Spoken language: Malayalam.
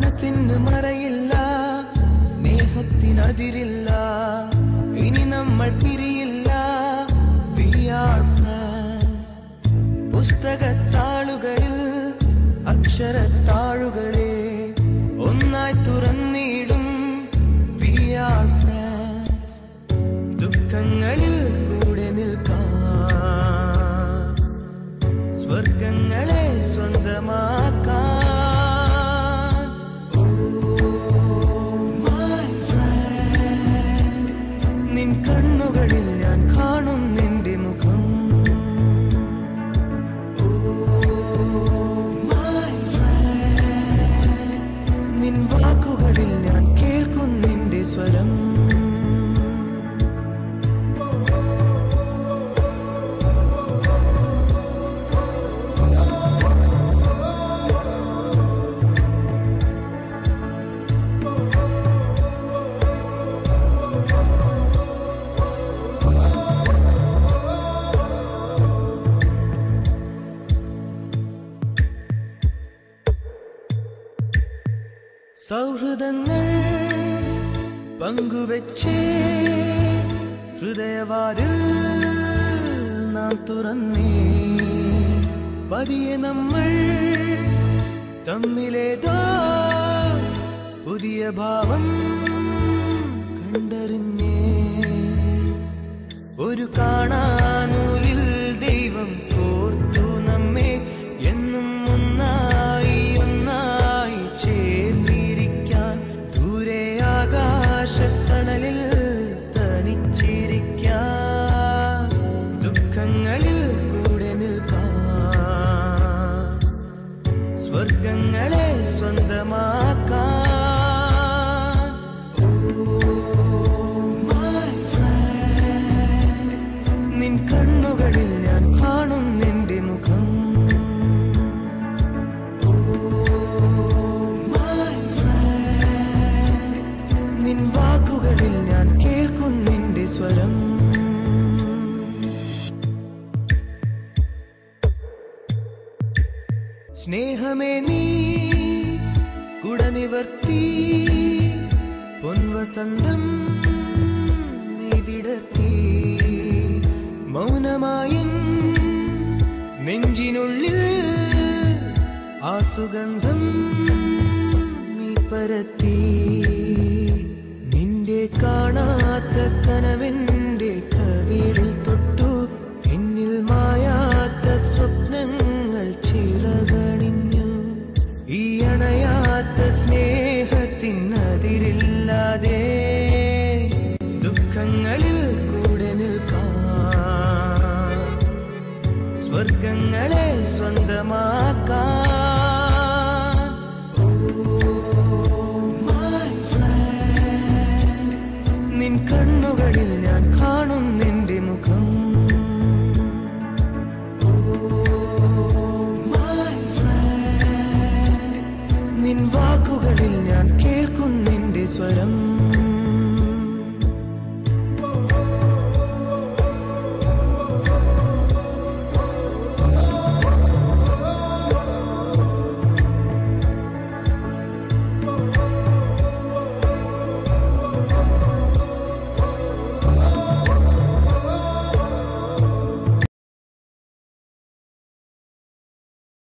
മനസ്സിന് മറയില്ല സ്നേഹത്തിനതിരില്ല ഇനി നമ്മൾ പിരിയില്ല വി ആർ ഫ്രണ്ട്സ് പുസ്തകത്താളുകളിൽ അക്ഷരത്താളുകളെ ഒന്നായി തുറന്നിടും വി ആർ ഫ്രണ്ട്സ് ദുഃഖങ്ങളിൽ കൂടെ നിൽക്കാം സ്വർഗങ്ങളെ സ്വന്തമാക്കാൻ Oh, my friend. നിൻ കണ്ണുകളിൽ ഞാൻ കാണുന്നെന്റെ മുഖം Oh, my friend. നിൻ വാക്കുകളിൽ ഞാൻ കേൾക്കുന്നെന്റെ സ്വരം സൗഹൃദങ്ങൾ പങ്കുവെച്ചേ ഹൃദയവാതിൽ നാം തുറന്നേ പതിയെ നമ്മൾ തമ്മിലേതോ പുതിയ ഭാവം കണ്ടറിഞ്ഞേ ഒരു കാണാനൂലിൽ ദൈവം കോർത്തു നമ്മെ എന്നും ഒന്നായി ഒന്നായി ചേർന്നിരിക്കാൻ ദൂരെ ആകാശത്തണലിൽ തനിച്ചിരിക്കാൻ ദുഃഖങ്ങളിൽ കൂടെ നിൽക്കാൻ സ്വർഗങ്ങളെ സ്വന്തമാക്കാൻ Oh, my friend. നിൻ കണ്ണുകളിൽ ഞാൻ കാണുന്നെന്റെ മുഖം Oh, my friend. നിൻ വാക്കുകളിൽ ഞാൻ കേൾക്കുന്നെന്റെ സ്വരം സ്നേഹമേ നീ കുടനിവർത്തി പൊൻവസന്തം നീ വിടർത്തി മൗനമായും നെഞ്ചിനുള്ളിൽ ആ സുഗന്ധം നീ പരത്തി നിന്റെ കാണാത്ത കനവെന്റെ കവിളിൽ തൊട്ടു എന്നിൽ മായാത്ത സ്വപ്നങ്ങൾ ചിറകണിഞ്ഞു ഈ അണയാത്ത സ്നേഹത്തിനതിരില്ലാതെ ദുഃഖങ്ങളിൽ കൂടെ നിൽക്കാം സ്വർഗങ്ങളെ സ്വന്തമാക്കാൻ Oh, my friend. നിൻ കണ്ണുകളിൽ ഞാൻ